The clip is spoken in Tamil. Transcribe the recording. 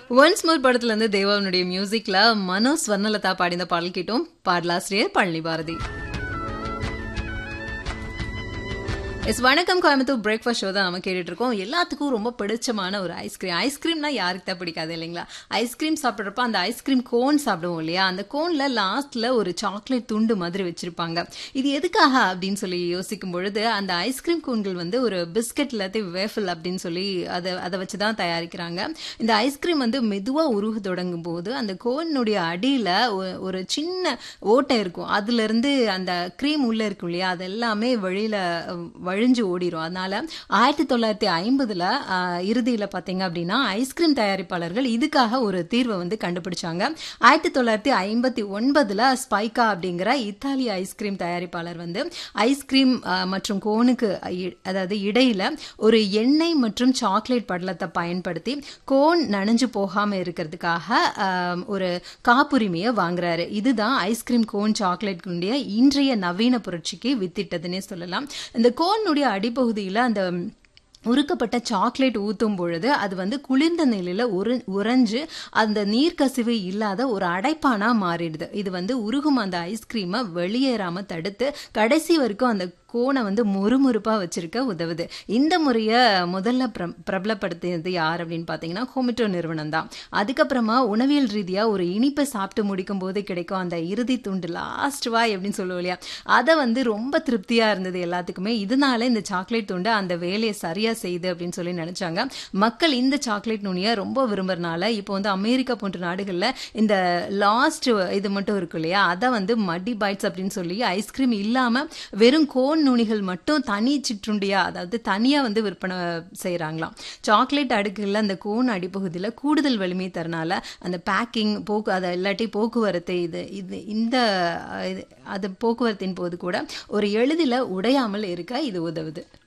ஒன்ஸ் மோர் படத்துல இருந்து தேவாவுடைய மியூசிக்ல மனோ ஸ்வர்ணலதா பாடின பாடல் கேட்டோம் பாடலாசிரியர் பழனி பாரதி எஸ் வணக்கம் கோயம்புத்தூர் பிரேக்ஃபாஸ்ட் ஷோ தான் நம்ம கேட்டுட்டு இருக்கோம் எல்லாத்துக்கும் ரொம்ப பிடிச்சமான ஒரு ஐஸ்கிரீம் ஐஸ்கிரீம்னா யாருக்கு தான் பிடிக்காது இல்லைங்களா ஐஸ்கிரீம் சாப்பிட்றப்ப அந்த ஐஸ்கிரீம் கோன் சாப்பிடுவோம் இல்லையா அந்த கோன்ல லாஸ்ட்ல ஒரு சாக்லேட் துண்டு மாதிரி வச்சிருப்பாங்க இது எதுக்காக அப்படின்னு சொல்லி யோசிக்கும் பொழுது அந்த ஐஸ்கிரீம் கோன்கள் வந்து ஒரு பிஸ்கட் இல்லாத வேஃபில் அப்படின்னு சொல்லி அதை அதை வச்சு தான் தயாரிக்கிறாங்க இந்த ஐஸ்கிரீம் வந்து மெதுவாக உருக தொடங்கும் போது அந்த கோனுடைய அடியில் ஒரு சின்ன ஓட்டை இருக்கும் அதுல இருந்து அந்த க்ரீம் உள்ள இருக்கும் இல்லையா அது எல்லாமே வெளியில வழிஞ்சு ஓடிரும் அதனால ஆயிரத்தி தொள்ளாயிரத்தி ஐம்பதுல இறுதியில் பார்த்தீங்க அப்படின்னா ஐஸ்கிரீம் தயாரிப்பாளர்கள் இதுக்காக ஒரு தீர்வை வந்து கண்டுபிடிச்சாங்க ஆயிரத்தி தொள்ளாயிரத்தி ஐம்பத்தி ஒன்பதுல ஸ்பைக்கா அப்படிங்கிற இத்தாலிய ஐஸ்கிரீம் தயாரிப்பாளர் வந்து ஐஸ்கிரீம் மற்றும் கோனுக்கு அதாவது இடையில ஒரு எண்ணெய் மற்றும் சாக்லேட் படலத்தை பயன்படுத்தி கோன் நனைஞ்சு போகாம இருக்கிறதுக்காக ஒரு காப்புரிமையை வாங்குறாரு இதுதான் ஐஸ்கிரீம் கோன் சாக்லேட் இன்றைய நவீன புரட்சிக்கு வித்திட்டதுன்னே சொல்லலாம் இந்த கோன் கோனுடைய அடிப்பகுதியில் அந்த உருக்கப்பட்ட சாக்லேட் ஊற்றும் பொழுது அது வந்து குளிர்ந்த நிலையில் உரு உறைஞ்சு அந்த நீர்க்கசிவு இல்லாத ஒரு அடைப்பானா மாறிடுது இது வந்து உருகும் அந்த ஐஸ்கிரீமை வெளியேறாம தடுத்து கடைசி வரைக்கும் அந்த கோனை வந்து முறுமுறுப்பாக வச்சிருக்க உதவுது இந்த முறையை முதல்ல பிர பிரபலப்படுத்தியது யார் அப்படின்னு பார்த்தீங்கன்னா ஹோமிட்டோ நிறுவனம் தான் அதுக்கப்புறமா உணவியல் ரீதியாக ஒரு இனிப்பை சாப்பிட்டு முடிக்கும் போது கிடைக்கும் அந்த இறுதி துண்டு லாஸ்ட் வாய் அப்படின்னு சொல்லுவோம் இல்லையா அதை வந்து ரொம்ப திருப்தியாக இருந்தது எல்லாத்துக்குமே இதனால இந்த சாக்லேட் துண்டு அந்த வேலையை சரியாக செய்யுது அப்படின்னு சொல்லி நினச்சாங்க மக்கள் இந்த சாக்லேட் நுனியை ரொம்ப விரும்புறதுனால இப்போ வந்து அமெரிக்கா போன்ற நாடுகளில் இந்த லாஸ்ட் இது மட்டும் இருக்கு இல்லையா அதை வந்து மட்டி பைட்ஸ் அப்படின்னு சொல்லி ஐஸ்கிரீம் இல்லாமல் வெறும் கோன் நுனிகள் மட்டும் தனி சிற்றுண்டியா அதாவது தனியா வந்து விற்பனை செய்யறாங்களாம் சாக்லேட் அடுக்குல அந்த கோன் அடிப்பகுதியில் கூடுதல் வலிமை தரனால அந்த பேக்கிங் போக்கு அதை இல்லாட்டி போக்குவரத்து இது இது இந்த அது போக்குவரத்தின் போது கூட ஒரு எளிதில் உடையாமல் இருக்க இது உதவுது